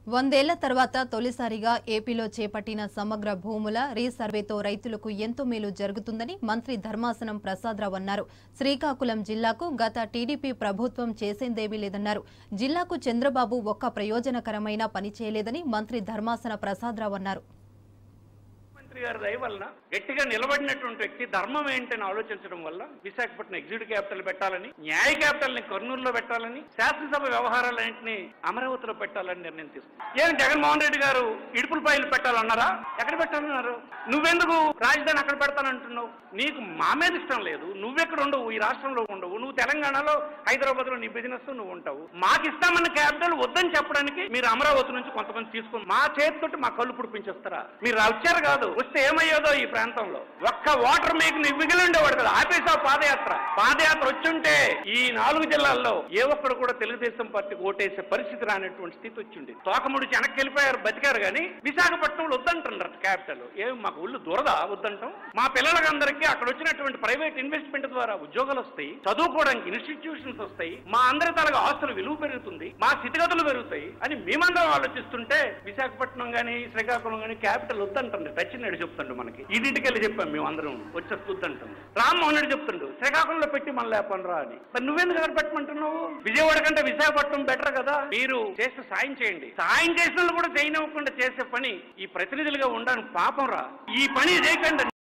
వందేళ్ల తర్వాత తొలిసారిగా ఏపీలో చేపట్టిన సమగ్ర భూముల రీసర్వేతో రైతులకు ఎంతో మేలు జరుగుతుందని మంత్రి ధర్మాసనం ప్రసాదరావు అన్నారు శ్రీకాకుళం జిల్లాకు గత టీడీపీ ప్రభుత్వం చేసేందేమీ లేదన్నారు జిల్లాకు చంద్రబాబు ఒక్క ప్రయోజనకరమైన పని చేయలేదని మంత్రి ధర్మాసన ప్రసాదరావు అన్నారు ముఖ్యమంత్రి గారి దయ వలన గట్టిగా నిలబడినటువంటి వ్యక్తి ధర్మం ఏంటని ఆలోచించడం వల్ల విశాఖపట్నం ఎగ్జిక్యూటివ్ క్యాపిటల్ పెట్టాలని న్యాయ క్యాపిటల్ ని కర్నూలులో పెట్టాలని శాసనసభ వ్యవహారాలన్నింటినీ అమరావతిలో పెట్టాలని నిర్ణయం తీసుకుంది ఏం జగన్మోహన్ రెడ్డి గారు ఇడుపులపాయలు పెట్టాలన్నారా ఎక్కడ పెట్టాలన్నారు నువ్వెందుకు రాజధాని అక్కడ పెడతానంటున్నావు నీకు మా మీద ఇష్టం లేదు నువ్వెక్కడ ఉండవు ఈ రాష్ట్రంలో ఉండవు నువ్వు తెలంగాణలో హైదరాబాద్ లో నీ బిజినెస్ నువ్వు ఉంటావు మాకు ఇస్తామన్న క్యాపిటల్ వద్దని చెప్పడానికి మీరు అమరావతి నుంచి కొంతమంది తీసుకుని మా చేతితోటి మా కళ్ళు పుడిపించేస్తారా మీరు వచ్చారు కాదు వస్తే ఏమయ్యేదో ఈ ప్రాంతంలో ఒక్క వాటర్ మీకు నీకు మిగిలి ఉండేవాడు కదా ఆపేసావు పాదయాత్ర పాదయాత్ర వచ్చుంటే ఈ నాలుగు జిల్లాల్లో ఏ ఒక్కడు కూడా తెలుగుదేశం పార్టీకి ఓటేసే పరిస్థితి రానటువంటి స్థితి వచ్చింది తోకముడిచి వెనక్కి వెళ్ళిపోయారు బతికారు కానీ విశాఖపట్నంలో వద్దంటున్నారు క్యాపిటల్ ఏం మాకు ఒళ్ళు దూరదా వద్దంటాం మా పిల్లలకందరికీ అక్కడ వచ్చినటువంటి ప్రైవేట్ ఇన్వెస్ట్మెంట్ ద్వారా ఉద్యోగాలు వస్తాయి చదువుకోవడానికి ఇన్స్టిట్యూషన్స్ వస్తాయి మా అందరి తలగా ఆస్తుల విలువ పెరుగుతుంది మా స్థితిగతులు పెరుగుతాయి అని మేమందరం ఆలోచిస్తుంటే విశాఖపట్నం గానీ శ్రీకాకుళం గానీ క్యాపిటల్ వద్దంటుంది సచిన్ రెడ్డి చెప్తుండు మనకి ఇంటికి వెళ్ళి చెప్పాం మేము అందరం వచ్చేసి వద్దంటుంది రామ్మోహన్ రెడ్డి చెప్తుండు శ్రీకాకుళంలో పెట్టి మన లేపనరా అని మరి నువ్వెందుకు అక్కడ పెట్టమంటున్నావు విజయవాడ కంటే విశాఖపట్నం బెటర్ కదా మీరు చేస్తే సాయం చేయండి సాయం చేసిన వాళ్ళు కూడా చేయనివ్వకుండా చేసే పని ఈ ప్రతినిధులుగా ఉండడానికి పాపం రా ఈ పని చేయకండి